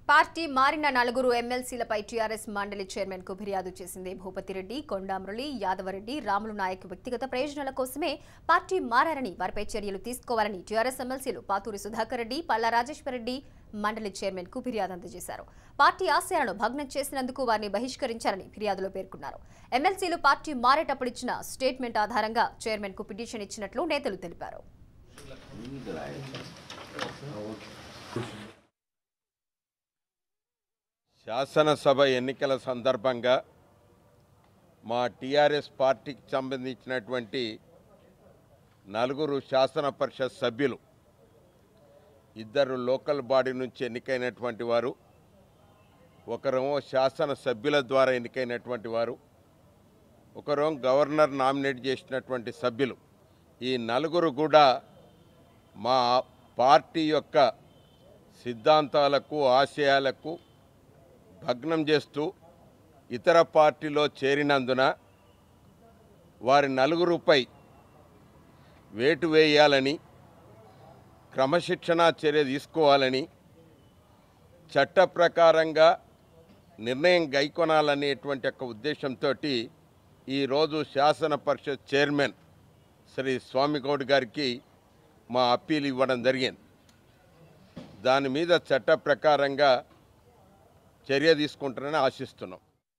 party మారిన నలుగురు ఎమ్మెల్సీలపై TRS మండలి చైర్మన్ కు ఫిర్యాదు చేసింది భూపతిరెడ్డి కొండామురళి యాదవరెడ్డి రాములు నాయక్ వ్యక్తిగత ప్రయోజనాల కోసమే పార్టీ మారారని వారిపై చర్యలు తీసుకోవాలని టీఆర్ఎస్ ఎమ్మెల్సీలు పాతూరి సుధాకర్ రెడ్డి పల్లా రాజేశ్వరరెడ్డి మండలి చైర్మన్ కు ఫిర్యాదు అందజేశారు పార్టీ ఆశయాలను భగ్నం చేసినందుకు వారిని బహిష్కరించారని ఫిర్యాదులో పేర్కొన్నారు ఎమ్మెల్సీలు పార్టీ మారేటప్పుడు ఇచ్చిన స్టేట్మెంట్ ఆధారంగా చైర్మన్ కు పిటిషన్ ఇచ్చినట్లు నేతలు తెలిపారు శాసనసభ ఎన్నికల సందర్భంగా మా టీఆర్ఎస్ పార్టీకి సంబంధించినటువంటి నలుగురు శాసన పరిషత్ సభ్యులు ఇద్దరు లోకల్ బాడీ నుంచి ఎన్నికైనటువంటి వారు ఒకరేమో శాసన సభ్యుల ద్వారా ఎన్నికైనటువంటి వారు ఒకరు గవర్నర్ నామినేట్ చేసినటువంటి సభ్యులు ఈ నలుగురు కూడా మా పార్టీ యొక్క సిద్ధాంతాలకు ఆశయాలకు భగ్నం చేస్తూ ఇతర పార్టీలో చేరినందున వారి నలుగురుపై వేటు వేయాలని క్రమశిక్షణా చర్య తీసుకోవాలని చట్ట ప్రకారంగా నిర్ణయం గైకొనాలనేటువంటి ఒక ఉద్దేశంతో ఈరోజు శాసన పరిషత్ చైర్మన్ శ్రీ స్వామిగౌడ్ గారికి మా అప్పీల్ ఇవ్వడం జరిగింది దాని మీద చట్ట ప్రకారంగా చర్య తీసుకుంటారని ఆశిస్తున్నాం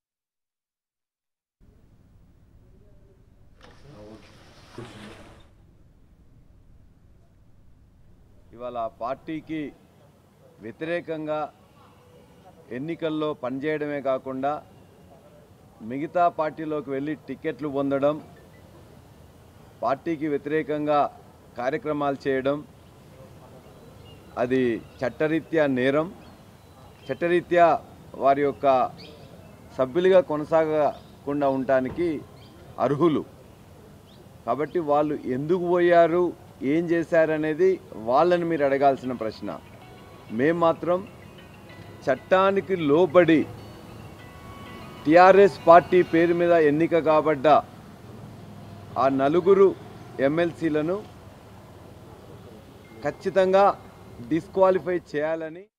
ఇవాళ ఆ పార్టీకి వ్యతిరేకంగా ఎన్నికల్లో పనిచేయడమే కాకుండా మిగతా పార్టీలోకి వెళ్ళి టికెట్లు పొందడం పార్టీకి వ్యతిరేకంగా కార్యక్రమాలు చేయడం అది చట్టరీత్యా నేరం చట్టరీత్యా వారి యొక్క సభ్యులుగా కొనసాగకుండా ఉండటానికి అర్హులు కాబట్టి వాళ్ళు ఎందుకు పోయారు ఏం చేశారనేది వాళ్ళని మీరు అడగాల్సిన ప్రశ్న మేం మాత్రం చట్టానికి లోబడి టిఆర్ఎస్ పార్టీ పేరు మీద ఎన్నిక కాబడ్డ ఆ నలుగురు ఎమ్మెల్సీలను ఖచ్చితంగా డిస్క్వాలిఫై చేయాలని